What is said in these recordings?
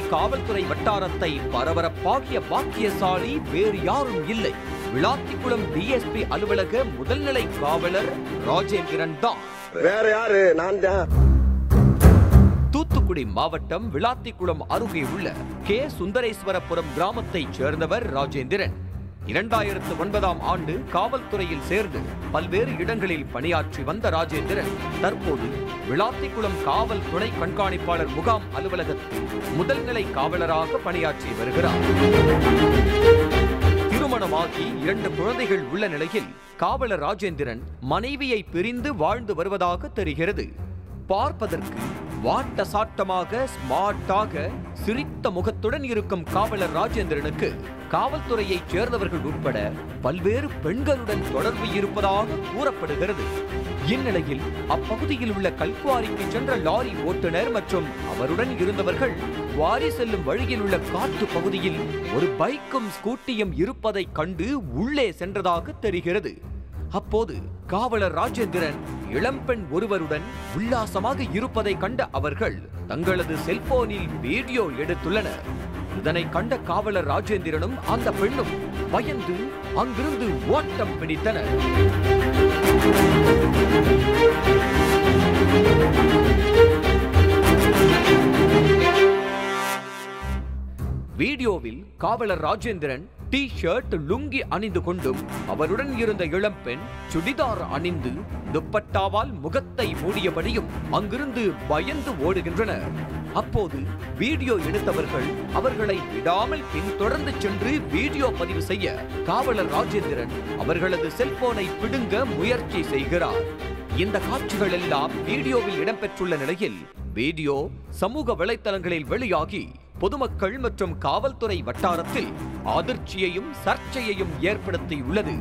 காவல்துறை வட்டாரத்தை பரபரப்பாகிய பாக்கியசாலி வேறு யாரும் இல்லை விளாத்திக்குளம் டிஎஸ்பி அலுவலக முதல்நிலை காவலர் ராஜேந்திரன் தான் வேற யாரு நான் தான் தூத்துக்குடி மாவட்டம் விளாத்திக்குளம் அருகே உள்ள கே சுந்தரேஸ்வரபுரம் கிராமத்தைச் சேர்ந்தவர் ராஜேந்திரன் இரண்டாயிரத்து ஒன்பதாம் ஆண்டு காவல்துறையில் சேர்ந்து பல்வேறு இடங்களில் பணியாற்றி வந்த ராஜேந்திரன் தற்போது விளாத்திக்குளம் காவல் துணை கண்காணிப்பாளர் முகாம் அலுவலகத்தில் முதல்நிலை காவலராக பணியாற்றி வருகிறார் திருமணமாகி இரண்டு குழந்தைகள் உள்ள நிலையில் காவலர் ராஜேந்திரன் மனைவியை பிரிந்து வாழ்ந்து வருவதாக தெரிகிறது பார்ப்பதற்கு வாட்ட சாட்டமாக ஸ்மார்ட்டாக சிரித்த முகத்துடன் இருக்கும் காவலர் ராஜேந்திரனுக்கு காவல்துறையைச் சேர்ந்தவர்கள் உட்பட பல்வேறு பெண்களுடன் தொடர்பு இருப்பதாக கூறப்படுகிறது இந்நிலையில் அப்பகுதியில் உள்ள கல்குவாரிக்கு சென்ற லாரி ஓட்டுநர் மற்றும் அவருடன் இருந்தவர்கள் குவாரி செல்லும் வழியில் உள்ள காட்டு பகுதியில் ஒரு பைக்கும் ஸ்கூட்டியும் இருப்பதைக் கண்டு உள்ளே சென்றதாக தெரிகிறது அப்போது காவலர் ராஜேந்திரன் இளம்பெண் ஒருவருடன் உல்லாசமாக இருப்பதை கண்ட அவர்கள் தங்களது செல்போனில் வீடியோ எடுத்துள்ளனர் இதனை கண்ட காவலர் ராஜேந்திரனும் அந்த பெண்ணும் பயந்து அங்கிருந்து ஓட்டம் பிடித்தனர் வீடியோவில் காவலர் ராஜேந்திரன் டி ஷர்ட் லுங்கி அணிந்து கொண்டும் அவருடன் இருந்த இளம்பெண் சுடிதார் அணிந்து துப்பட்டாவால் முகத்தை மூடியபடியும் அங்கிருந்து பயந்து ஓடுகின்றனர் அப்போது வீடியோ எடுத்தவர்கள் அவர்களை விடாமல் பின்தொடர்ந்து சென்று வீடியோ பதிவு செய்ய காவலர் ராஜேந்திரன் அவர்களது செல்போனை பிடுங்க முயற்சி செய்கிறார் இந்த காட்சிகள் எல்லாம் வீடியோவில் இடம்பெற்றுள்ள நிலையில் வீடியோ சமூக வலைத்தளங்களில் வெளியாகி பொதுமக்கள் மற்றும் காவல்துறை வட்டாரத்தில் அதிர்ச்சியையும் சர்ச்சையையும் ஏற்படுத்தியுள்ளது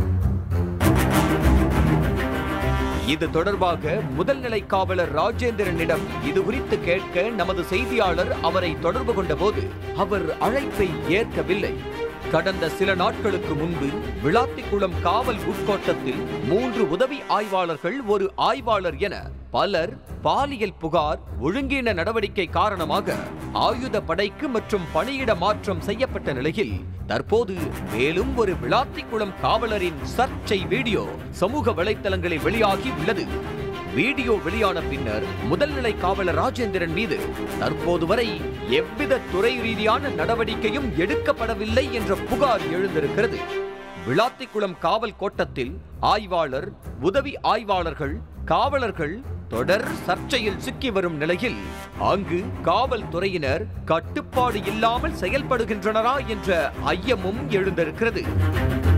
இது தொடர்பாக முதல்நிலை காவலர் ராஜேந்திரனிடம் இது குறித்து கேட்க நமது செய்தியாளர் அவரை தொடர்பு கொண்டபோது அவர் அழைப்பை ஏற்கவில்லை கடந்த சில நாட்களுக்கு முன்பு விளாத்திக்குளம் காவல் உட்கோட்டத்தில் மூன்று உதவி ஆய்வாளர்கள் ஒரு ஆய்வாளர் என பலர் பாலியல் புகார் ஒழுங்கீன நடவடிக்கை காரணமாக ஆயுத படைக்கு மற்றும் பணியிட மாற்றம் செய்யப்பட்ட நிலையில் தற்போது மேலும் ஒரு விளாத்திக்குளம் காவலரின் சர்ச்சை வீடியோ சமூக வலைத்தளங்களில் வெளியாகி உள்ளது வீடியோ வெளியான பின்னர் முதல்நிலை காவலர் ராஜேந்திரன் மீது தற்போது வரை எவ்வித துறை ரீதியான நடவடிக்கையும் எடுக்கப்படவில்லை என்ற புகார் எழுந்திருக்கிறது விளாத்திக்குளம் காவல் கோட்டத்தில் ஆய்வாளர் உதவி ஆய்வாளர்கள் காவலர்கள் தொடர் சர்ச்சையில் சிக்கி வரும் நிலையில் அங்கு காவல்துறையினர் கட்டுப்பாடு இல்லாமல் செயல்படுகின்றனரா என்ற ஐயமும் எழுந்திருக்கிறது